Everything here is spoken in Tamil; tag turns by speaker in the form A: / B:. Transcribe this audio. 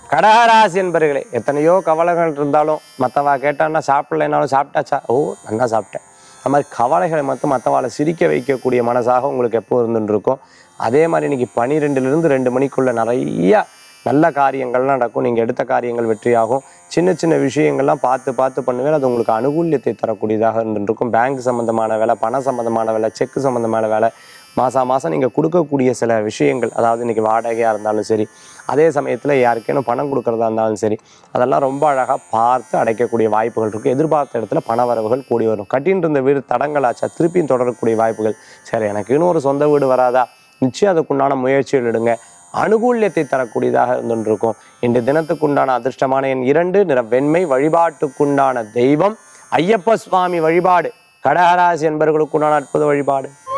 A: கடகராசி என்பர்களே எத்தனையோ கவலைகள் இருந்தாலும் மற்றவா கேட்டான்னா சாப்பிடலைனாலும் சாப்பிட்டாச்சா ஓ நல்லா சாப்பிட்டேன் அந்த மாதிரி கவலைகளை மட்டும் மற்றவாளை சிரிக்க வைக்கக்கூடிய மனசாக உங்களுக்கு எப்போ இருந்துட்டு இருக்கும் அதே மாதிரி இன்னைக்கு பனிரெண்டுலேருந்து ரெண்டு மணிக்குள்ள நிறைய நல்ல காரியங்கள்லாம் நடக்கும் நீங்கள் எடுத்த காரியங்கள் வெற்றியாகும் சின்ன சின்ன விஷயங்கள்லாம் பார்த்து பார்த்து பண்ணுவேன் அது உங்களுக்கு அனுகூல்யத்தை தரக்கூடியதாக இருந்துருக்கும் பேங்க் சம்மந்தமான வேலை பண சம்மந்தமான வேலை செக்கு சம்மந்தமான வேலை மாதம் மாதம் நீங்கள் கொடுக்கக்கூடிய சில விஷயங்கள் அதாவது இன்றைக்கி வாடகையாக இருந்தாலும் சரி அதே சமயத்தில் யாருக்கேனும் பணம் கொடுக்குறதா இருந்தாலும் சரி அதெல்லாம் ரொம்ப அழகாக பார்த்து அடைக்கக்கூடிய வாய்ப்புகள் இருக்குது எதிர்பார்த்த இடத்துல பண வரவுகள் கூடி வரும் கட்டின்னு இருந்த வீடு தடங்களாச்சா திருப்பியும் தொடரக்கூடிய வாய்ப்புகள் சரி எனக்கு இன்னும் ஒரு சொந்த வீடு வராதா நிச்சயம் அதுக்குண்டான முயற்சிகள் எடுங்க அனுகூல்யத்தை தரக்கூடியதாக இருந்துருக்கும் இன்று தினத்துக்குண்டான அதிர்ஷ்டமான எண் இரண்டு நிற வெண்மை வழிபாட்டுக்குண்டான தெய்வம் ஐயப்ப சுவாமி வழிபாடு கடகராசி என்பவர்களுக்குண்டான அற்புத வழிபாடு